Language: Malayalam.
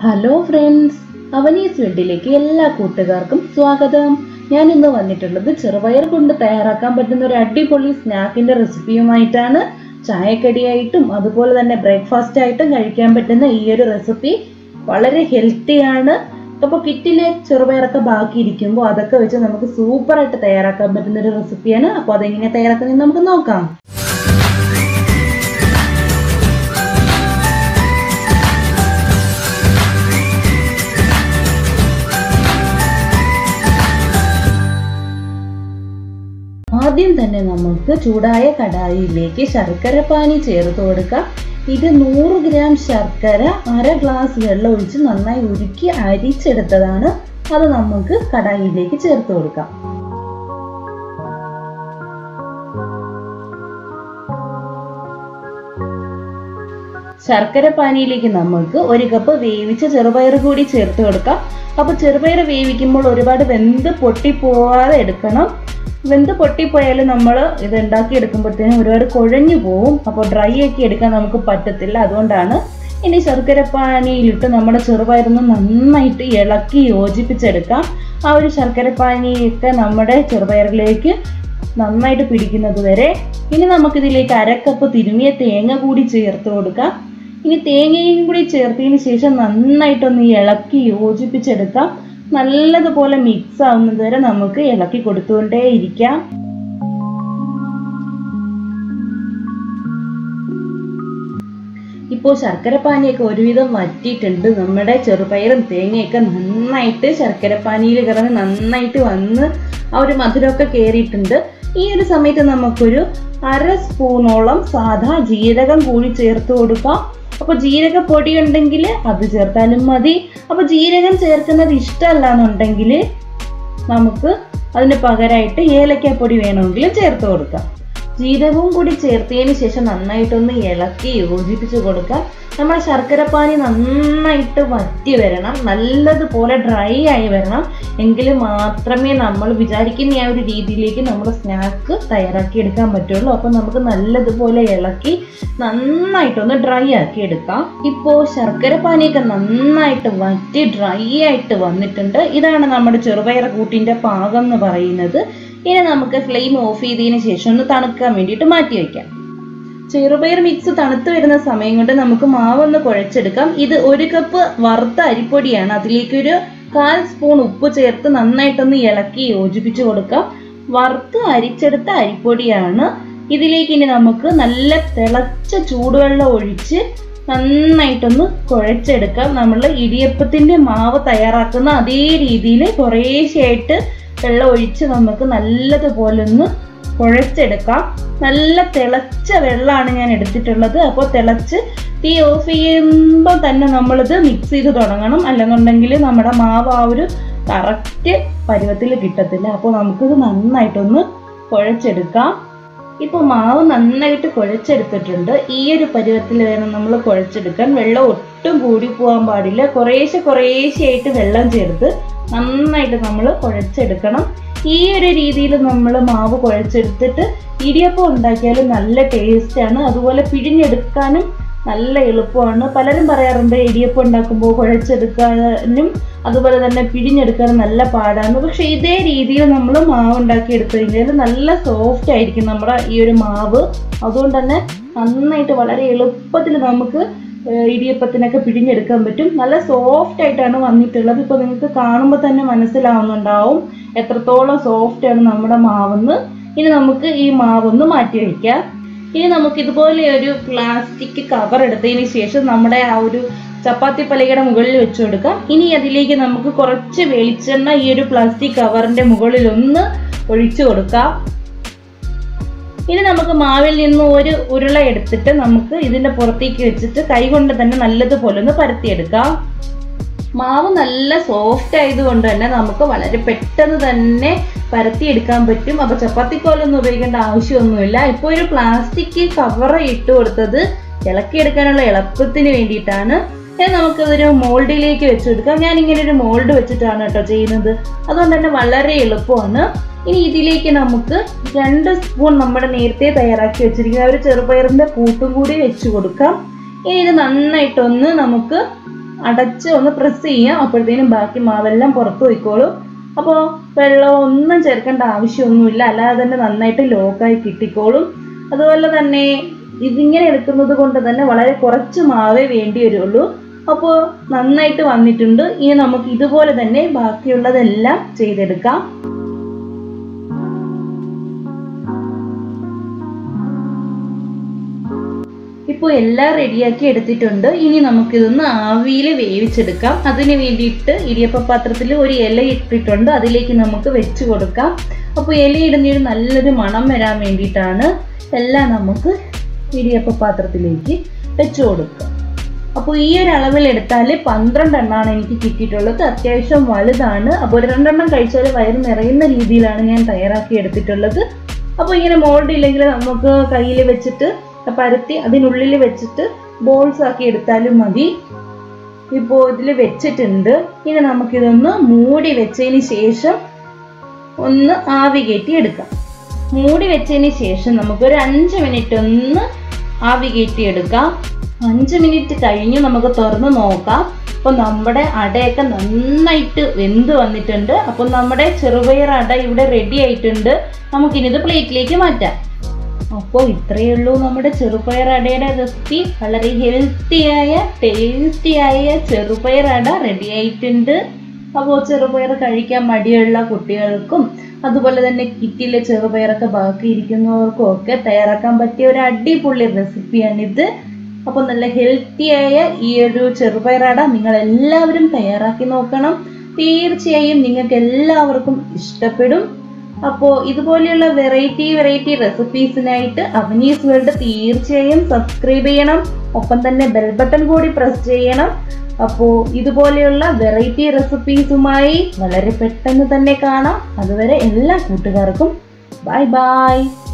ഹലോ ഫ്രണ്ട്സ് അവനീസ് വേൾഡിലേക്ക് എല്ലാ കൂട്ടുകാർക്കും സ്വാഗതം ഞാൻ ഇന്ന് വന്നിട്ടുള്ളത് ചെറുപയർ കൊണ്ട് തയ്യാറാക്കാൻ പറ്റുന്ന ഒരു അടിപൊളി സ്നാക്കിന്റെ റെസിപ്പിയുമായിട്ടാണ് ചായക്കടിയായിട്ടും അതുപോലെ തന്നെ ബ്രേക്ക്ഫാസ്റ്റ് ആയിട്ടും കഴിക്കാൻ പറ്റുന്ന ഈ ഒരു റെസിപ്പി വളരെ ഹെൽത്തിയാണ് അപ്പോൾ കിറ്റിലെ ചെറുപയറൊക്കെ ബാക്കി ഇരിക്കുമ്പോൾ അതൊക്കെ വെച്ച് നമുക്ക് സൂപ്പറായിട്ട് തയ്യാറാക്കാൻ പറ്റുന്ന ഒരു റെസിപ്പിയാണ് അപ്പോൾ അതെങ്ങനെ തയ്യാറാക്കുന്നത് നമുക്ക് നോക്കാം ആദ്യം തന്നെ നമുക്ക് ചൂടായ കടായിയിലേക്ക് ശർക്കര പാനി ചേർത്ത് കൊടുക്കാം ഇത് നൂറ് ഗ്രാം ശർക്കര അര ഗ്ലാസ് വെള്ളം ഒഴിച്ച് നന്നായി ഉരുക്കി അരിച്ചെടുത്തതാണ് അത് നമുക്ക് കടായിയിലേക്ക് ചേർത്ത് കൊടുക്കാം ശർക്കര പാനിയിലേക്ക് നമുക്ക് ഒരു കപ്പ് വേവിച്ച ചെറുപയർ കൂടി ചേർത്ത് കൊടുക്കാം അപ്പൊ ചെറുപയർ വേവിക്കുമ്പോൾ ഒരുപാട് വെന്ത് പൊട്ടിപ്പോവാതെ എടുക്കണം വെന്ത് പൊട്ടിപ്പോയാൽ നമ്മൾ ഇത് ഉണ്ടാക്കി എടുക്കുമ്പോഴത്തേനും ഒരുപാട് കുഴഞ്ഞു പോവും അപ്പോൾ ഡ്രൈ ആക്കി എടുക്കാൻ നമുക്ക് പറ്റത്തില്ല അതുകൊണ്ടാണ് ഇനി ശർക്കര പാനിയിലിട്ട് നമ്മുടെ ചെറുപയറൊന്ന് നന്നായിട്ട് ഇളക്കി യോജിപ്പിച്ചെടുക്കാം ആ ഒരു ശർക്കര പാനിയൊക്കെ നമ്മുടെ ചെറുപയറിലേക്ക് നന്നായിട്ട് പിടിക്കുന്നത് വരെ ഇനി നമുക്കിതിലേക്ക് അരക്കപ്പ് തിരുമിയ തേങ്ങ കൂടി ചേർത്ത് കൊടുക്കാം ഇനി തേങ്ങയും കൂടി ചേർത്തതിന് ശേഷം നന്നായിട്ടൊന്ന് ഇളക്കി യോജിപ്പിച്ചെടുക്കാം നല്ലതുപോലെ മിക്സ് ആവുന്നത് വരെ നമുക്ക് ഇളക്കി കൊടുത്തുകൊണ്ടേ ഇരിക്കാം ഇപ്പോൾ ശർക്കര പാനിയൊക്കെ ഒരുവിധം വറ്റിയിട്ടുണ്ട് നമ്മുടെ ചെറുപയറും തേങ്ങയൊക്കെ നന്നായിട്ട് ശർക്കര പാനിയിൽ കിടന്ന് നന്നായിട്ട് വന്ന് ആ ഒരു മധുരമൊക്കെ കയറിയിട്ടുണ്ട് ഈ ഒരു സമയത്ത് നമുക്കൊരു അര സ്പൂണോളം സാധാ ജീരകം കൂടി ചേർത്ത് കൊടുക്കാം അപ്പൊ ജീരകപ്പൊടി ഉണ്ടെങ്കിൽ അത് ചേർത്താലും മതി അപ്പൊ ജീരകം ചേർക്കുന്നത് ഇഷ്ടമല്ല എന്നുണ്ടെങ്കിൽ നമുക്ക് അതിന് പകരമായിട്ട് ഏലക്കാപ്പൊടി വേണമെങ്കിലും ചേർത്ത് കൊടുക്കാം ജീരകവും കൂടി ചേർത്തതിന് ശേഷം നന്നായിട്ടൊന്ന് ഇളക്കി യോജിപ്പിച്ച് കൊടുക്കാം നമ്മുടെ ശർക്കരപ്പാനി നന്നായിട്ട് വറ്റി വരണം നല്ലതുപോലെ ഡ്രൈ ആയി വരണം എങ്കിൽ മാത്രമേ നമ്മൾ വിചാരിക്കുന്ന ആ ഒരു രീതിയിലേക്ക് നമ്മുടെ സ്നാക്ക് തയ്യാറാക്കി എടുക്കാൻ പറ്റുള്ളൂ അപ്പോൾ നമുക്ക് നല്ലതുപോലെ ഇളക്കി നന്നായിട്ടൊന്ന് ഡ്രൈ ആക്കി എടുക്കാം ഇപ്പോൾ ശർക്കരപ്പാനിയൊക്കെ നന്നായിട്ട് വറ്റി ഡ്രൈ ആയിട്ട് വന്നിട്ടുണ്ട് ഇതാണ് നമ്മുടെ ചെറുപയർ കൂട്ടിൻ്റെ പാകം എന്ന് പറയുന്നത് ഇനി നമുക്ക് ഫ്ലെയിം ഓഫ് ചെയ്തതിന് ശേഷം ഒന്ന് തണുക്കാൻ വേണ്ടിയിട്ട് മാറ്റി വയ്ക്കാം ചെറുപയർ മിക്സ് തണുത്ത് വരുന്ന സമയം കൊണ്ട് നമുക്ക് മാവൊന്ന് കുഴച്ചെടുക്കാം ഇത് ഒരു കപ്പ് വറുത്ത അരിപ്പൊടിയാണ് അതിലേക്ക് ഒരു കാൽ സ്പൂൺ ഉപ്പ് ചേർത്ത് നന്നായിട്ടൊന്ന് ഇളക്കി യോജിപ്പിച്ച് കൊടുക്കാം വറുത്ത് അരിച്ചെടുത്ത അരിപ്പൊടിയാണ് ഇതിലേക്ക് ഇനി നമുക്ക് നല്ല തിളച്ച ചൂടുവെള്ളം ഒഴിച്ച് നന്നായിട്ടൊന്ന് കുഴച്ചെടുക്കാം നമ്മൾ ഇടിയപ്പത്തിന്റെ മാവ് തയ്യാറാക്കുന്ന അതേ രീതിയിൽ കുറേശ്ശെയായിട്ട് വെള്ളം ഒഴിച്ച് നമുക്ക് നല്ലതുപോലെ ഒന്ന് കുഴച്ചെടുക്കാം നല്ല തിളച്ച വെള്ളമാണ് ഞാൻ എടുത്തിട്ടുള്ളത് അപ്പോൾ തിളച്ച് തീ ഓഫ് ചെയ്യുമ്പോൾ തന്നെ നമ്മളിത് മിക്സ് ചെയ്ത് തുടങ്ങണം അല്ലെന്നുണ്ടെങ്കിൽ നമ്മുടെ മാവ് ആ ഒരു കറക്റ്റ് പരുവത്തിൽ കിട്ടത്തില്ല അപ്പോൾ നമുക്കിത് നന്നായിട്ടൊന്ന് കുഴച്ചെടുക്കാം ഇപ്പോൾ മാവ് നന്നായിട്ട് കുഴച്ചെടുത്തിട്ടുണ്ട് ഈ ഒരു പരുവത്തിൽ വേണം നമ്മൾ കുഴച്ചെടുക്കാൻ വെള്ളം ഒട്ടും കൂടി പോകാൻ പാടില്ല കുറേശ്ശെ കുറേശ്ശെയായിട്ട് വെള്ളം ചേർത്ത് നന്നായിട്ട് നമ്മൾ കുഴച്ചെടുക്കണം ഈ ഒരു രീതിയിൽ നമ്മൾ മാവ് കുഴച്ചെടുത്തിട്ട് ഇടിയപ്പം ഉണ്ടാക്കിയാൽ നല്ല ടേസ്റ്റാണ് അതുപോലെ പിഴിഞ്ഞെടുക്കാനും നല്ല എളുപ്പമാണ് പലരും പറയാറുണ്ട് ഇടിയപ്പം ഉണ്ടാക്കുമ്പോൾ കുഴച്ചെടുക്കാനും അതുപോലെ തന്നെ പിഴിഞ്ഞെടുക്കാനും നല്ല പാടാണ് പക്ഷെ ഇതേ രീതിയിൽ നമ്മൾ മാവ് ഉണ്ടാക്കി എടുത്തു കഴിഞ്ഞാൽ നല്ല സോഫ്റ്റ് ആയിരിക്കും നമ്മുടെ ഈ ഒരു മാവ് അതുകൊണ്ട് തന്നെ നന്നായിട്ട് വളരെ എളുപ്പത്തിൽ നമുക്ക് ഇടിയപ്പത്തിനൊക്കെ പിഴിഞ്ഞെടുക്കാൻ പറ്റും നല്ല സോഫ്റ്റ് ആയിട്ടാണ് വന്നിട്ടുള്ളത് ഇപ്പോൾ നിങ്ങൾക്ക് കാണുമ്പോൾ തന്നെ മനസ്സിലാവുന്നുണ്ടാവും എത്രത്തോളം സോഫ്റ്റ് ആണ് നമ്മുടെ മാവെന്ന് ഇനി നമുക്ക് ഈ മാവൊന്ന് മാറ്റി വയ്ക്കാം ഇനി നമുക്ക് ഇതുപോലെ ഒരു പ്ലാസ്റ്റിക് കവർ എടുത്തതിന് ശേഷം നമ്മുടെ ആ ഒരു ചപ്പാത്തി പലകയുടെ മുകളിൽ വെച്ച് കൊടുക്കാം ഇനി അതിലേക്ക് നമുക്ക് കുറച്ച് വെളിച്ചെണ്ണ ഈ ഒരു പ്ലാസ്റ്റിക് കവറിന്റെ മുകളിൽ ഒന്ന് ഒഴിച്ചു കൊടുക്കാം ഇനി നമുക്ക് മാവിൽ നിന്ന് ഒരു ഉരുള എടുത്തിട്ട് നമുക്ക് ഇതിന്റെ പുറത്തേക്ക് വെച്ചിട്ട് കൈകൊണ്ട് തന്നെ നല്ലതുപോലെ ഒന്ന് പരത്തിയെടുക്കാം മാവ് നല്ല സോഫ്റ്റ് ആയതുകൊണ്ട് തന്നെ നമുക്ക് വളരെ പെട്ടെന്ന് തന്നെ പരത്തിയെടുക്കാൻ പറ്റും അപ്പൊ ചപ്പാത്തിക്കോലൊന്നും ഉപയോഗിക്കേണ്ട ആവശ്യമൊന്നുമില്ല ഇപ്പോൾ ഒരു പ്ലാസ്റ്റിക് കവർ ഇട്ട് കൊടുത്തത് ഇളക്കിയെടുക്കാനുള്ള എളുപ്പത്തിന് വേണ്ടിയിട്ടാണ് ഇനി നമുക്കിതൊരു മോൾഡിലേക്ക് വെച്ച് കൊടുക്കാം ഞാൻ ഇങ്ങനെ ഒരു മോൾഡ് വെച്ചിട്ടാണ് കേട്ടോ ചെയ്യുന്നത് അതുകൊണ്ട് തന്നെ വളരെ എളുപ്പമാണ് ഇനി ഇതിലേക്ക് നമുക്ക് രണ്ട് സ്പൂൺ നമ്മുടെ നേരത്തെ തയ്യാറാക്കി വെച്ചിരിക്കുന്ന ഒരു ചെറുപയറിന്റെ കൂട്ടും കൂടി വെച്ച് കൊടുക്കാം ഇനി ഇത് നന്നായിട്ടൊന്ന് നമുക്ക് അടച്ച് ഒന്ന് പ്രസ് ചെയ്യാം അപ്പോഴത്തേനും ബാക്കി മാവെല്ലാം പുറത്ത് പോയിക്കോളും അപ്പോൾ വെള്ളം ഒന്നും ചേർക്കേണ്ട ആവശ്യമൊന്നുമില്ല അല്ലാതെ തന്നെ നന്നായിട്ട് ലോക്കായി കിട്ടിക്കോളും അതുപോലെ തന്നെ ഇതിങ്ങനെ എടുക്കുന്നത് കൊണ്ട് തന്നെ വളരെ കുറച്ച് മാവേ വേണ്ടി വരുള്ളൂ അപ്പോൾ നന്നായിട്ട് വന്നിട്ടുണ്ട് ഇനി നമുക്ക് ഇതുപോലെ തന്നെ ബാക്കിയുള്ളതെല്ലാം ചെയ്തെടുക്കാം ഇപ്പോൾ എല്ലാം റെഡിയാക്കി എടുത്തിട്ടുണ്ട് ഇനി നമുക്കിതൊന്ന് ആവിയിൽ വേവിച്ചെടുക്കാം അതിന് വേണ്ടിയിട്ട് ഇടിയപ്പ പാത്രത്തിൽ ഒരു ഇല ഇട്ടിട്ടുണ്ട് അതിലേക്ക് നമുക്ക് വെച്ച് കൊടുക്കാം അപ്പോൾ ഇല ഇടുന്നൊരു നല്ലൊരു മണം വരാൻ വേണ്ടിയിട്ടാണ് എല്ലാം നമുക്ക് ഇടിയപ്പ പാത്രത്തിലേക്ക് വെച്ച് കൊടുക്കുക അപ്പോൾ ഈ ഒരു അളവിൽ എടുത്താൽ പന്ത്രണ്ട് എണ്ണമാണ് എനിക്ക് കിട്ടിയിട്ടുള്ളത് അത്യാവശ്യം വലുതാണ് അപ്പോൾ ഒരു രണ്ടെണ്ണം കഴിച്ചാൽ വയറ് നിറയുന്ന രീതിയിലാണ് ഞാൻ തയ്യാറാക്കി എടുത്തിട്ടുള്ളത് അപ്പോൾ ഇങ്ങനെ മോൾഡ് ഇല്ലെങ്കിൽ നമുക്ക് കയ്യിൽ വെച്ചിട്ട് പരത്തി അതിനുള്ളിൽ വെച്ചിട്ട് ബോൾസ് ആക്കി എടുത്താലും മതി ഇപ്പോൾ ഇതിൽ വെച്ചിട്ടുണ്ട് ഇനി നമുക്കിതൊന്ന് മൂടി വെച്ചതിന് ശേഷം ഒന്ന് ആവി കയറ്റി എടുക്കാം മൂടി വെച്ചതിന് ശേഷം നമുക്കൊരു അഞ്ച് മിനിറ്റ് ഒന്ന് ആവി കയറ്റി എടുക്കാം അഞ്ച് മിനിറ്റ് കഴിഞ്ഞ് നമുക്ക് തുറന്ന് നോക്കാം അപ്പോൾ നമ്മുടെ അടയൊക്കെ നന്നായിട്ട് വെന്ത് വന്നിട്ടുണ്ട് അപ്പോൾ നമ്മുടെ ചെറുപയർ അട ഇവിടെ റെഡി ആയിട്ടുണ്ട് നമുക്കിനി ഇത് പ്ലേറ്റിലേക്ക് മാറ്റാം അപ്പോൾ ഇത്രയേ ഉള്ളൂ നമ്മുടെ ചെറുപയർ അടയുടെ റെസിപ്പി വളരെ ഹെൽത്തിയായ ടേസ്റ്റിയായ ചെറുപയർ അട റെഡി ആയിട്ടുണ്ട് അപ്പോൾ ചെറുപയർ കഴിക്കാൻ മടിയുള്ള കുട്ടികൾക്കും അതുപോലെ തന്നെ കിറ്റിലെ ചെറുപയറൊക്കെ ബാക്കി ഇരിക്കുന്നവർക്കും ഒക്കെ തയ്യാറാക്കാൻ പറ്റിയ ഒരു അടിപൊളി റെസിപ്പിയാണിത് അപ്പോൾ നല്ല ഹെൽത്തിയായ ഈ ഒരു ചെറുപയറട നിങ്ങൾ എല്ലാവരും തയ്യാറാക്കി നോക്കണം തീർച്ചയായും നിങ്ങൾക്ക് എല്ലാവർക്കും ഇഷ്ടപ്പെടും അപ്പോൾ ഇതുപോലെയുള്ള വെറൈറ്റി വെറൈറ്റി റെസിപ്പീസിനായിട്ട് അവനീസ് വേൾഡ് തീർച്ചയായും സബ്സ്ക്രൈബ് ചെയ്യണം ഒപ്പം തന്നെ ബെൽ ബട്ടൺ കൂടി പ്രസ് ചെയ്യണം അപ്പോൾ ഇതുപോലെയുള്ള വെറൈറ്റി റെസിപ്പീസുമായി വളരെ പെട്ടെന്ന് തന്നെ കാണാം അതുവരെ എല്ലാ കൂട്ടുകാർക്കും ബൈ ബൈ